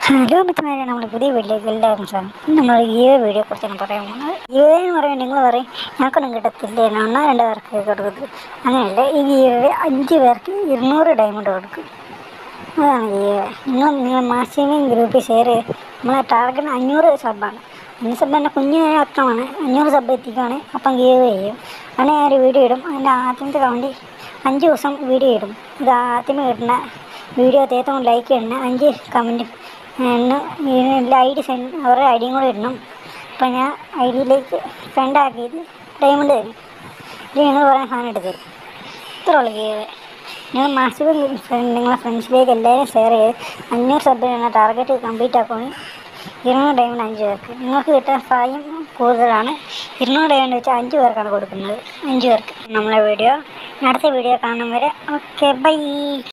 hello മിത്രമാരെ നമ്മുടെ പുതിയ വീട്ടിലേക്ക് എല്ലാവരും സ്വാഗതം ഇന്ന് നമ്മൾ ഈ വീഡിയോ കുറിച്ചാണ് പറയാൻ പോകുന്നത് യു എന്ന് പറയുമ്പോൾ നിങ്ങൾ പറയും ഞങ്ങൾക്കൊന്നും കിട്ടത്തില്ല ഒന്നോ രണ്ടോ പേർക്ക് കൊടുക്കത്തില്ല അങ്ങനെയല്ല ഈ ഗീവ് അഞ്ച് പേർക്ക് ഇരുന്നൂറ് ഡയമണ്ട് കൊടുക്കും അതാണ് ഗീവ് നിങ്ങൾ നിങ്ങൾ മാക്സിമം ഗ്രൂപ്പിൽ ഷെയർ ചെയ്ത് നമ്മളെ ടാർഗറ്റ് അഞ്ഞൂറ് സബ്ബാണ് അഞ്ഞൂറ് സബ് തന്നെ കുഞ്ഞു അക്കമാണ് അഞ്ഞൂറ് സബ് എത്തിക്കുകയാണെങ്കിൽ അപ്പം ഗീവ് ചെയ്യും അങ്ങനെ ഞാൻ ഒരു വീഡിയോ ഇടും അതിൻ്റെ ആദ്യത്തെ കൗണ്ടി അഞ്ച് ദിവസം വീഡിയോ ഇടും ഇത് ആദ്യമേ ഇടുന്ന വീഡിയോ അദ്ദേഹം ലൈക്ക് ഇടണം അഞ്ച് കമൻറ്റ് ഐ ഡി സെൻഡ് അവരുടെ ഐ ഡിയും കൂടെ ഇടണം അപ്പം ഞാൻ ഐ ഡിയിലേക്ക് സെൻഡ് ആക്കിയിട്ട് ഡയമണ്ട് തരും ഇത് നിങ്ങൾ പറയാൻ സാധനം എടുത്ത് തരും ഇത്ര ഉള്ളു ഗീവ് നിങ്ങൾ മാക്സിമം നിങ്ങളെ ഫ്രണ്ട്സിലേക്ക് എല്ലാവരും ഷെയർ ചെയ്ത് അഞ്ഞൂറ് സബ്ബിനുള്ള ടാർഗറ്റ് കംപ്ലീറ്റ് ആക്കുകയാണ് ഇരുന്നൂറ് ഡയമണ്ട് അഞ്ച് പേർക്ക് നിങ്ങൾക്ക് കിട്ടാൻ സാധ്യം കൂടുതലാണ് ഇരുന്നൂറ് ഡയമണ്ട് വെച്ച് അഞ്ച് പേർക്കാണ് കൊടുക്കുന്നത് അഞ്ച് പേർക്ക് നമ്മളെ വീഡിയോ അടുത്ത വീഡിയോ കാണും വരെ ഓക്കെ ബൈ